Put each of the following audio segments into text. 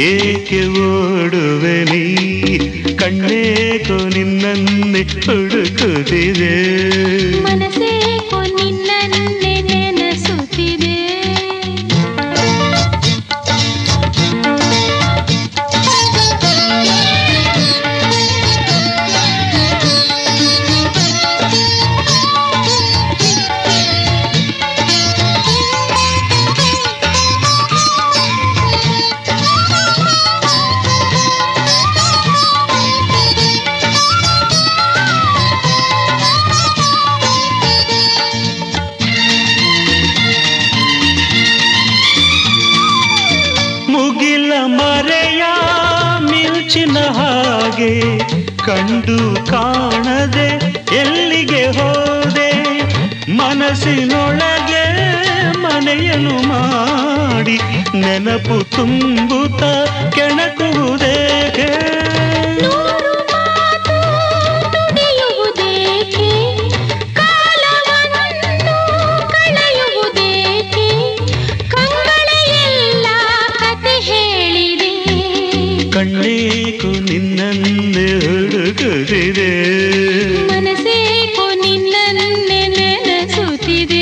ಏಕೆ ಓಡುವೆ ನೀ ಕಣ್ಣೇಕೋ ನಿನ್ನನ್ನೇ ಹುಡುಕುತ್ತಿದೆ ಮನಸ್ಸೇಕೋ ನಿನ್ನನ್ನೇ ನೆನೆಸುತ್ತಿದೆ ಮುಗಿಲ ಮರೆಯ ಮಿಂಚಿನ ಹಾಗೆ ಕಂಡು ಕಾಣದೆ ಎಲ್ಲಿಗೆ ಹೋದೆ ಮನಸ್ಸಿನೊಳಗೆ ಮನೆಯನ್ನು ಮಾಡಿ ನೆನಪು ತುಂಬುತ್ತ ಕೆಣಕುವುದೇಕೆ ನೂರು ಮಾತು ನುಡಿಯುವುದೇಕೆ ಕಾಲವನ್ನು ಕಳೆಯುವುದೇಕೆ ಕಂಗಳೆಯೆಲ್ಲ ಕತೆ ಹೇಳಿದೆ ಕಣ್ಣೇಕು ನಿನ್ನನ್ನೇ ಹುಡುಕುತ್ತಿದೆ ಮನಸ್ಸೇಕೋ ನಿನ್ನನ್ನೇ ನೆನೆಸುತ್ತಿದೆ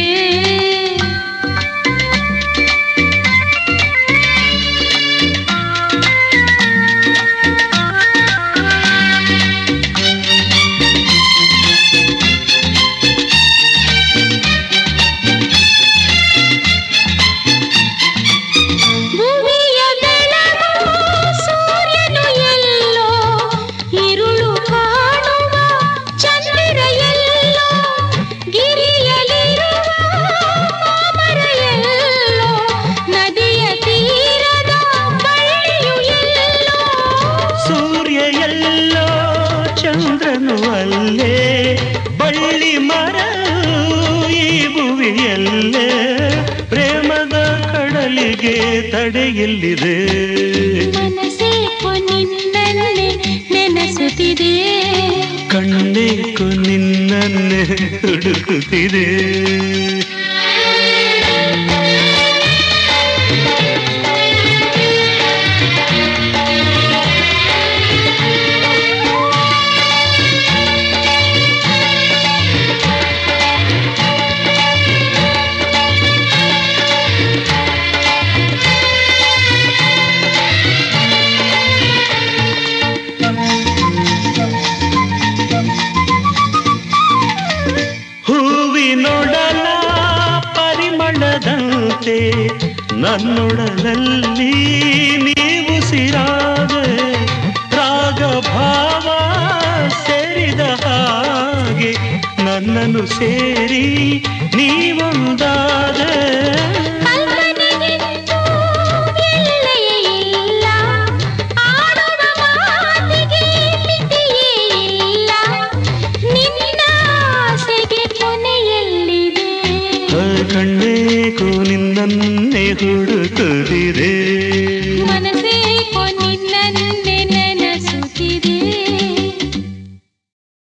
ಭೂಮಿಯ ಬೆಳಗು ಸೂರ್ಯನು ಎಲ್ಲೋ ಇರುಳು ಕಾಣುವ ಚಂದಿರ ಎಲ್ಲೋ ಗಿರಿಯಲಿರುವ ಮಾಮರ ಎಲ್ಲೋ ನದಿಯ ತೀರದ ಬಳ್ಳಿಯು ಎಲ್ಲೋ ಸೂರ್ಯ ಎಲ್ಲೋ ಚಂದ್ರನು ಅಲ್ಲೇ ಬಳ್ಳಿ ಮರ ಈ ಭುವಿಯಲ್ಲೇ ಪ್ರೇಮದ ಕಡಲಿಗೆ ತಡೆಯಲ್ಲಿದೆ ಮನಸ್ಸೇಕೋ ನಿನ್ನನ್ನೇ ನೆನೆಸುತ್ತಿದೆ ಕಣ್ಣೇಕು ನಿನ್ನನ್ನೇ ಹುಡುಕುತ್ತಿದೆ ಹೂವಿನೊಡಲ ಪರಿಮಳದಂತೆ ನನ್ನೊಡಲಲ್ಲಿ ನೀವು ಸಿರಾದೆ ರಾಗ ಭಾವ ಸೇರಿದ ಹಾಗೆ ನನ್ನನ್ನು ಸೇರಿ ನೀವೊಂದಾದೆ ಕಲ್ಪನೆಗೆಂದು ಎಲ್ಲೆಯೇ ಇಲ್ಲ ಆಡುವ ಮಾತಿಗೆ ಮಿತಿಯೇ ಇಲ್ಲ ನಿನ್ನ ಆಸೆಗೆ ಕೊನೆಯಲ್ಲಿದೆ ಕಣ್ಣೇಕು ನಿನ್ನನ್ನೇ ಹುಡುಕುತ್ತಿದೆ ಮನಸ್ಸೇಕೋ